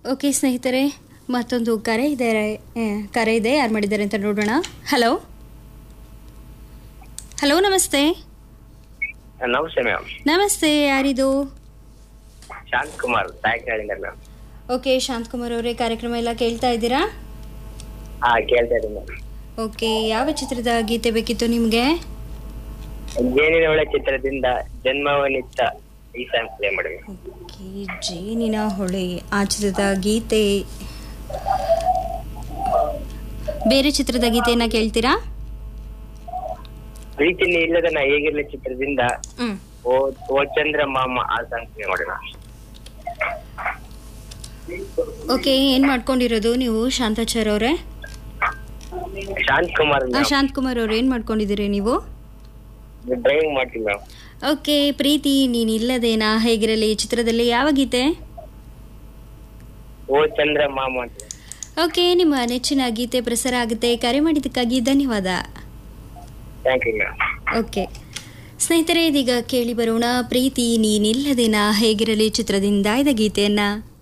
okay ಸ್ನೇಹಿತರೆ ಮತ್ತೊಂದು ಕರೆ ಇದೆ ಆ, ಕರೆ ಇದೆ ಯಾರು ಮಾಡಿದ್ದಾರೆ ಅಂತ ನೋಡೋಣ ಹಲೋ ಹಲೋ ನಮಸ್ತೆ ನಮಸ್ತೆ ಮ್ಯಾಮ್ ನಮಸ್ತೆ ಯಾರಿದು ಶಾಂತ್ ಕುಮಾರ್ ಸಾಯಂಕಾಲದಿಂದ ಮ್ಯಾಮ್ ಓಕೆ ಶಾಂತಕುಮಾರ್ ಅವರೇ ಕಾರ್ಯಕ್ರಮ ಎಲ್ಲ ಕೇಳ್ತಾ ಇದ್ದೀರಾ ಹಾ ಕೇಳ್ತಾ ಇದ್ದೀನಿ ಮ್ಯಾಮ್ ಓಕೆ ಯಾವ ಚಿತ್ರದ ಗೀತೆ ಬೇಕಿತ್ತು ನಿಮಗೆ ಜೇನಿನ ಒಳ್ಳೆ ಚಿತ್ರದಿಂದ ಜನ್ಮವನಿತ್ತ ಈ ಸಾಂಗ್ ಪ್ಲೇ ಮಾಡಿ ಮ್ಯಾಮ್ ಓಕೆ ಜೇನಿನ ಹೊಳೆ ಆ ಚಿತ್ರದ ಗೀತೆ ಬೇರೆ ಚಿತ್ರದ ಗೀತೆಯನ್ನ ಕೇಳ್ತೀರಾ ಪ್ರೀತಿ ನೀ ಇಲ್ಲದ ನಾ ಹೇಗಿರ್ಲಿ ಚಿತ್ರದಿಂದ ಹ್ಮ್ ಓ ಓ ಚಂದ್ರ ಮಾಮ ಆ ಸಾಂಗ್ ಪ್ಲೇ ಮಾಡಿ ಮ್ಯಾಮ್ ಓಕೆ ಏನ್ ಮಾಡ್ಕೊಂಡಿರೋದು ನೀವು ಶಾಂತಾಚಾರ್ ಅವರೇ ಶಾಂತ್ ಕುಮಾರ್ ಆ, ಶಾಂತಕುಮಾರ್ ಅವ್ರು ಏನ್ ಮಾಡ್ಕೊಂಡಿದ್ದೀರಿ ನೀವು ಡ್ರೈವಿಂಗ್ ಮಾಡ್ತೀವಿ ಮ್ಯಾಮ್ ಓಕೆ ಪ್ರೀತಿ ನೀನಿಲ್ಲದೇನಾ ಹೇಗಿರಲಿ ಈ ಚಿತ್ರದಲ್ಲಿ ಯಾವ ಗೀತೆ ಓ ಚಂದ್ರ ಮಾಮ ಅಂತ ಓಕೆ ನಿಮ್ಮ ನೆಚ್ಚಿನ ಗೀತೆ ಪ್ರಸಾರ ಆಗುತ್ತೆ ಕರೆ ಮಾಡಿದ್ದಕ್ಕಾಗಿ ಧನ್ಯವಾದ ಥ್ಯಾಂಕ್ ಯು ಮ್ಯಾಮ್ ಓಕೆ ಸ್ನೇಹಿತರೆ ಇದೀಗ ಕೇಳಿ ಬರೋಣ ಪ್ರೀತಿ ನೀನಿಲ್ಲದೇನಾ ಹೇಗಿರಲಿ ಚಿತ್ರದಿಂದ ಇದ ಗೀತೆಯನ್ನ